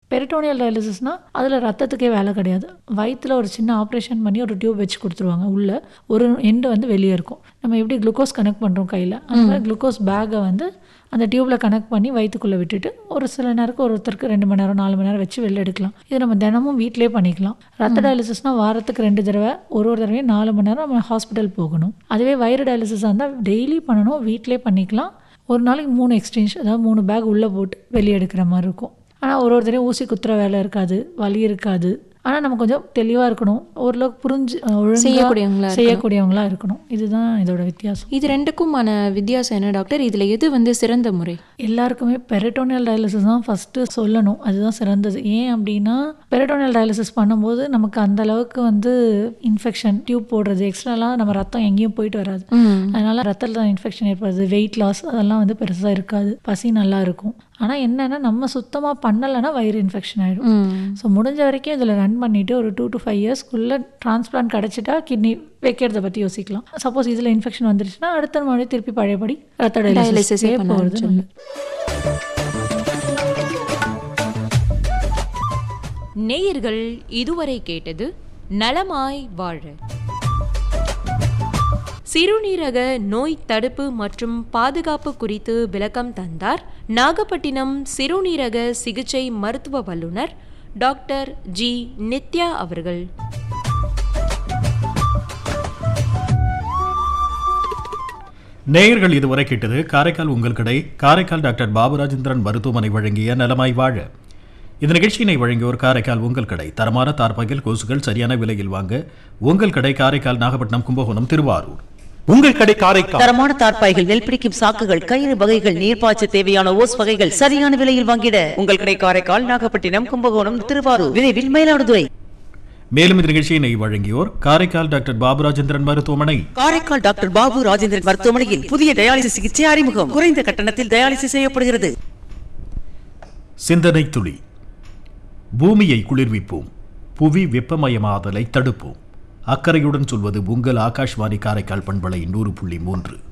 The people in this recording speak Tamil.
பெரிட்டோனியல் டயாலிசிஸ்னால் அதில் ரத்தத்துக்கே வேலை கிடையாது வயிற்றில் ஒரு சின்ன ஆப்ரேஷன் பண்ணி ஒரு டியூப் வச்சு கொடுத்துருவாங்க உள்ளே ஒரு எண்டு வந்து வெளியே இருக்கும் நம்ம எப்படி குளுக்கோஸ் கனெக்ட் பண்ணுறோம் கையில் அந்த மாதிரி குளுக்கோஸ் பேக்கை வந்து அந்த டியூப்பில் கனெக்ட் பண்ணி வயிற்றுக்குள்ளே விட்டுட்டு ஒரு சில நேரத்துக்கு ஒருத்தருக்கு ரெண்டு மணி நேரம் நாலு மணி நேரம் வச்சு வெளில எடுக்கலாம் இது நம்ம தினமும் வீட்டிலே பண்ணிக்கலாம் ரத்த டயாலிசிஸ்னால் வாரத்துக்கு ரெண்டு தடவை ஒரு ஒரு தடவையும் நாலு மணி நேரம் நம்ம ஹாஸ்பிட்டல் போகணும் அதுவே வயிறு டயாலிசிஸாக இருந்தால் டெய்லி பண்ணணும் வீட்டிலே பண்ணிக்கலாம் ஒரு நாளைக்கு மூணு எக்ஸ்சேஞ்ச் அதாவது மூணு பேக் உள்ளே போட்டு வெளியே எடுக்கிற மாதிரி இருக்கும் ஆனால் ஒரு ஒரு தடவையும் ஊசி குத்துற வேலை இருக்காது வலி இருக்காது ஆனால் நம்ம கொஞ்சம் தெளிவாக இருக்கணும் ஓரளவுக்கு புரிஞ்சு அஹ், ஒழுங்கா செய்யக்கூடியவங்களா செய்யக்கூடியவங்களா இருக்கணும் இதுதான் இதோட வித்தியாசம் இது ரெண்டுக்குமான வித்தியாசம் என்ன டாக்டர் இதுல எது வந்து சிறந்த முறை எல்லாருக்குமே பெரிட்டோனியல் டயாலிசிஸ் தான் ஃபஸ்ட்டு சொல்லணும் அதுதான் சிறந்தது ஏன் அப்படின்னா பெரிட்டோனியல் டயாலிசிஸ் பண்ணும்போது நமக்கு அந்த அளவுக்கு வந்து இன்ஃபெக்ஷன் டியூப் போடுறது எக்ஸ்ட்ராலாம் நம்ம ரத்தம் எங்கேயும் போயிட்டு வராது ம் அதனால ரத்தத்தில் இன்ஃபெக்ஷன் ஏற்படுது வெயிட் லாஸ் அதெல்லாம் வந்து பெருசாக இருக்காது பசி நல்லா இருக்கும் ஆனால் என்னென்னா நம்ம சுத்தமாக பண்ணலைன்னா வயிறு இன்ஃபெக்ஷன் ஆகிடும் ம் ஸோ முடிஞ்ச வரைக்கும் இதில் ரன் பண்ணிவிட்டு ஒரு டூ டு ஃபைவ் இயர்ஸ்க்குள்ளே டிரான்ஸ்பிளான்ட் கிடச்சிட்டா கிட்னி வைக்கிறத பற்றி யோசிக்கலாம் சப்போஸ் இதில் இன்ஃபெக்ஷன் வந்துருச்சுன்னா அடுத்த மறுபடியும் திருப்பி பழையபடி ரத்த Dialysis டயாலிசிஸே பண்ண போகிறது ஆரம்பிச்சிடலாம். நேயர்கள் இதுவரை கேட்டது நலமாய் வாழ சிறுநீரக நோய் தடுப்பு மற்றும் பாதுகாப்பு குறித்து விளக்கம் தந்தார் நாகப்பட்டினம் சிறுநீரக சிகிச்சை மருத்துவ வல்லுநர் டாக்டர் ஜி நித்யா அவர்கள் நேயர்கள் இதுவரை கேட்டது காரைக்கால் உங்கள் கடை காரைக்கால் டாக்டர் பாபுராஜேந்திரன் மருத்துவமனை வழங்கிய நலமாய் வாழ இந்த நிகழ்ச்சியினை வழங்கியோர் காரைக்கால் உங்கள் கடை தரமான தார்பாய்கள் கொசுகள் சரியான விலையில் வாங்க உங்கள் கடை காரைக்கால் நாகப்பட்டினம் கும்பகோணம் திருவாரூர் உங்கள் கடை காரைக்கால் தரமான தார்ப்பாய்கள் நெல் பிடிக்கும் சாக்குகள் கயிறு வகைகள் நீர்ப்பாய்ச்ச தேவையான ஓஸ் வகைகள் சரியான விலையில் வாங்கிட உங்கள் கடை காரைக்கால் நாகப்பட்டினம் கும்பகோணம் திருவாரூர் விரைவில் மயிலாடுதுறை மேலும் இந்த நிகழ்ச்சியினை வழங்கியோர் காரைக்கால் டாக்டர் பாபுராஜேந்திரன் மருத்துவமனை காரைக்கால் டாக்டர் பாபு ராஜேந்திரன் மருத்துவமனையில் புதிய டயாலிசிஸ் சிகிச்சை அறிமுகம் குறைந்த கட்டணத்தில் டயாலிசிஸ் செய்யப்படுகிறது சிந்தனை துளி பூமியை குளிர்விப்போம் புவி வெப்பமயமாதலை தடுப்போம் அக்கறையுடன் சொல்வது உங்கள் ஆகாஷ்வாணி காரைக்கால் பண்பலை நூறு புள்ளி மூன்று